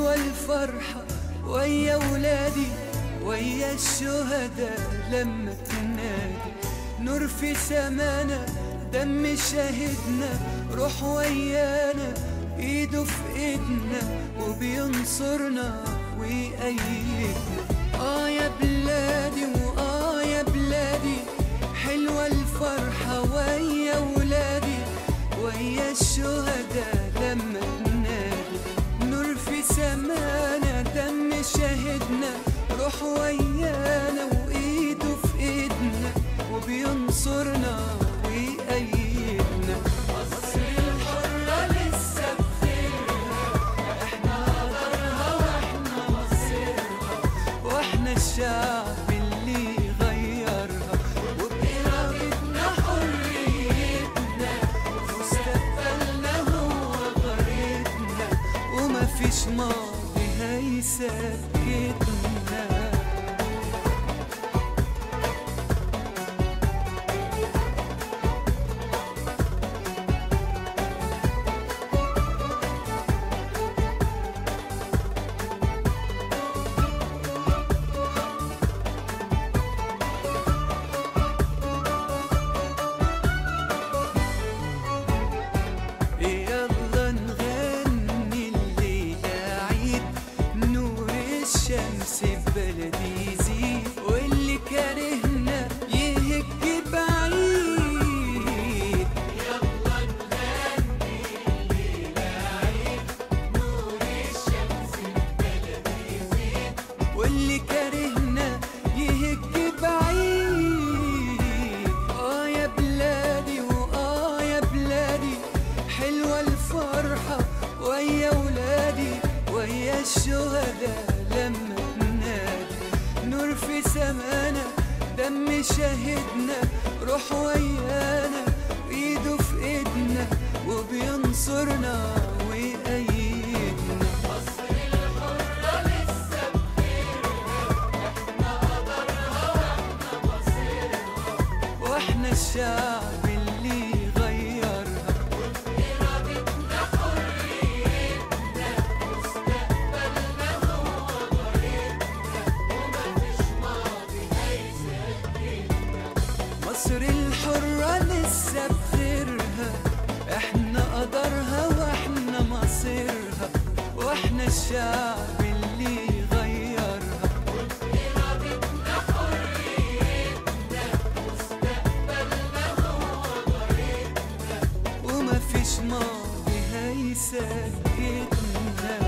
حلوة الفرحة ويا ولادي ويا الشهداء لما تنادي نور في سمانا دم شاهدنا روح ويانا ايده في ايدنا وبينصرنا ويأيدنا اه يا بلادي واه يا بلادي حلوة الفرحة ويا ولادي ويا الشهداء لما تنادي نور في سمانا دم شاهدنا روح ويانا وايده في ايدنا وبينصرنا ويأيدنا مصر الحرة لسه بخيرها احنا قدرها واحنا مصيرها واحنا الشعب اللي غيرها وبإرادتنا حريتنا مستقبلنا هو غريتنا وما فيش ماضي هيسكتنا يلا نغني الليلة عيد نور الشمس ببلدي يزيد واللي كارهنا يهج بعيد يلا نغني الليلة عيد نور الشمس ببلدي يزيد واللي كارهنا يهج بعيد اه يا بلادي واه يا بلادي حلوة الفرحة ويا ولادي ويا الشهداء لما تنادي نور في سمانا دم شاهدنا روح ويانا ايده في ايدنا وبينصرنا ويأيدنا مصر الحرة لسه واحنا الشعب اللي غيرها بإرادتنا حريتنا مستقبلنا هو غريبنا وما فيش ماضي هيسكتنا مصر الحرة لسه بخيرها احنا قدرها واحنا مصيرها واحنا الشعب اللي غيرها بإرادتنا حريتنا مستقبلنا هو غريبنا وما فيش ماضي هيسكتنا